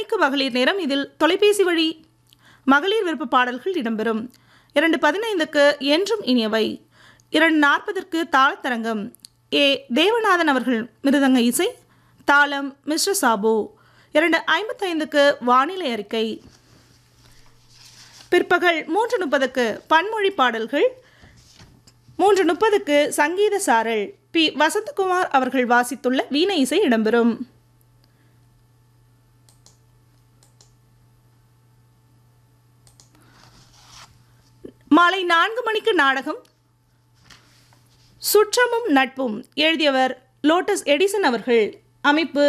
மணிக்கு மகளிர் நேரம் இதில் தொலைபேசி வழி மகளிர் விருப்ப பாடல்கள் இடம்பெறும் இரண்டு பதினைந்துக்கு என்றும் இனியவை இரண்டு நாற்பதற்கு தாளத்தரங்கம் ஏ தேவநாதன் அவர்கள் மிருதங்க இசை தாளம் மிஸ்டர் சாபு இரண்டு ஐம்பத்தைந்துக்கு வானிலை அறிக்கை பிற்பகல் மூன்று முப்பதுக்கு பன்மொழி பாடல்கள் மூன்று முப்பதுக்கு சங்கீத சாரல் பி வசந்தகுமார் அவர்கள் வாசித்துள்ள வீணை இசை இடம்பெறும் மாலை நான்கு மணிக்கு நாடகம் சுற்றமும் நட்பும் எழுதியவர் லோட்டஸ் எடிசன் அவர்கள் அமைப்பு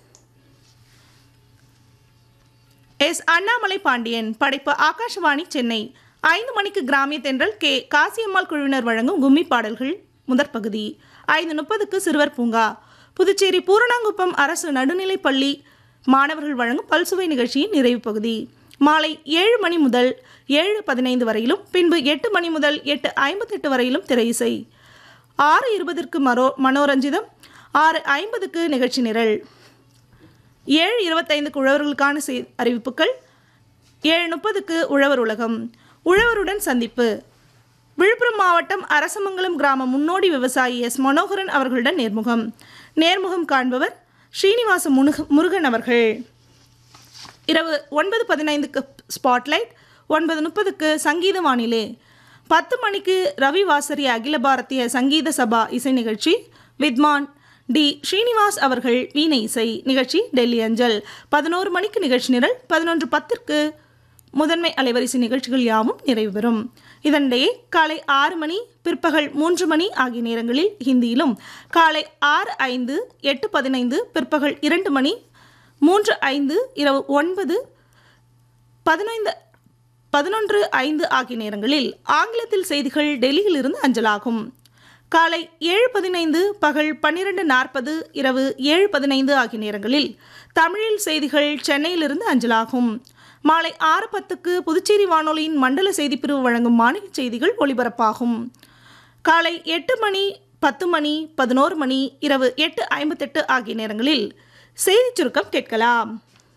எஸ் அண்ணாமலை பாண்டியன் படைப்பு ஆகாஷவாணி சென்னை ஐந்து மணிக்கு கிராமிய தென்றல் கே காசியம்மாள் குழுவினர் வழங்கும் கும்மி பாடல்கள் முதற் பகுதி ஐந்து முப்பதுக்கு சிறுவர் பூங்கா புதுச்சேரி பூரணாங்குப்பம் அரசு நடுநிலைப் பள்ளி மாணவர்கள் வழங்கும் பல்சுவை நிகழ்ச்சியின் நிறைவு பகுதி மாலை ஏழு மணி முதல் ஏழு பதினைந்து வரையிலும் பின்பு எட்டு மணி முதல் எட்டு ஐம்பத்தெட்டு வரையிலும் திரை இசை ஆறு இருபதற்கு மரோ மனோரஞ்சிதம் ஆறு ஐம்பதுக்கு நிகழ்ச்சி நிரல் ஏழு இருபத்தைந்துக்கு உழவர்களுக்கான செய் அறிவிப்புகள் ஏழு முப்பதுக்கு உழவர் உலகம் உழவருடன் சந்திப்பு விழுப்புரம் மாவட்டம் அரசமங்கலம் கிராம முன்னோடி விவசாயி எஸ் மனோகரன் அவர்களுடன் நேர்முகம் நேர்முகம் காண்பவர் ஸ்ரீனிவாச முனுக முருகன் அவர்கள் இரவு ஒன்பது பதினைந்துக்கு ஸ்பாட்லைட் ஒன்பது முப்பதுக்கு சங்கீத வானிலை பத்து மணிக்கு ரவி வாசரி அகில பாரதிய சங்கீத சபா இசை நிகழ்ச்சி வித்மான் டி ஸ்ரீனிவாஸ் அவர்கள் வீணை இசை நிகழ்ச்சி டெல்லி அஞ்சல் பதினோரு மணிக்கு நிகழ்ச்சி நிரல் பதினொன்று பத்திற்கு முதன்மை அலைவரிசை நிகழ்ச்சிகள் யாவும் நிறைவு பெறும் இதனிடையே காலை ஆறு மணி பிற்பகல் மூன்று மணி ஆகிய நேரங்களில் ஹிந்தியிலும் காலை ஆறு ஐந்து எட்டு பதினைந்து பிற்பகல் இரண்டு மணி மூன்று ஐந்து இரவு ஒன்பது பதினைந்து பதினொன்று ஐந்து ஆகிய நேரங்களில் ஆங்கிலத்தில் செய்திகள் டெல்லியிலிருந்து அஞ்சலாகும் காலை ஏழு பதினைந்து பகல் பன்னிரண்டு நாற்பது இரவு ஏழு பதினைந்து ஆகிய நேரங்களில் தமிழில் செய்திகள் சென்னையிலிருந்து அஞ்சலாகும் மாலை ஆறு பத்துக்கு புதுச்சேரி வானொலியின் மண்டல செய்திப்பிரிவு வழங்கும் மாநில செய்திகள் ஒலிபரப்பாகும் காலை எட்டு மணி பத்து மணி பதினோரு மணி இரவு எட்டு ஐம்பத்தெட்டு ஆகிய நேரங்களில் செய்திச் சுருக்கம் கேட்கலாம்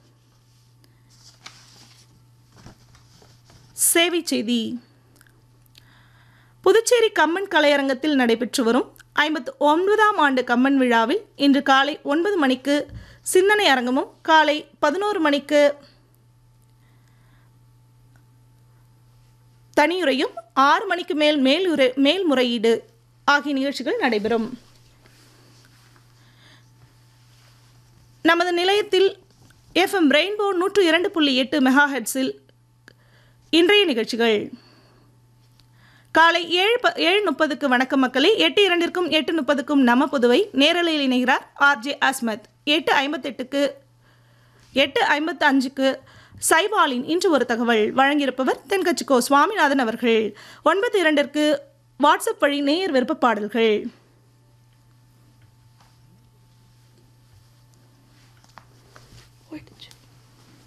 சேவை செய்தி புதுச்சேரி கம்மன் கலையரங்கத்தில் நடைபெற்று வரும் ஐம்பத்து ஒன்பதாம் ஆண்டு கம்மன் விழாவில் இன்று காலை ஒன்பது மணிக்கு சிந்தனை அரங்கமும் காலை பதினோரு மணிக்கு தனியுரையும் ஆறு மணிக்கு மேல் மேலுரை மேல்முறையீடு ஆகிய நிகழ்ச்சிகள் நடைபெறும் நமது நிலையத்தில் எஃப்எம் ரெயின்போ நூற்று இரண்டு புள்ளி எட்டு மெகா ஹெட்ஸில் இன்றைய நிகழ்ச்சிகள் காலை ஏழு ப ஏழு முப்பதுக்கு வணக்கம் மக்களே எட்டு இரண்டிற்கும் எட்டு முப்பதுக்கும் நம்ம புதுவை நேரலையில் இணைகிறார் ஆர்ஜே அஸ்மத் எட்டு ஐம்பத்தெட்டுக்கு எட்டு ஐம்பத்து அஞ்சுக்கு சைபாலின் இன்று ஒரு தகவல் வழங்கியிருப்பவர் தென்கட்சிக்கோ சுவாமிநாதன் அவர்கள் ஒன்பது இரண்டிற்கு வாட்ஸ்அப் வழி நேயர் விருப்ப பாடல்கள்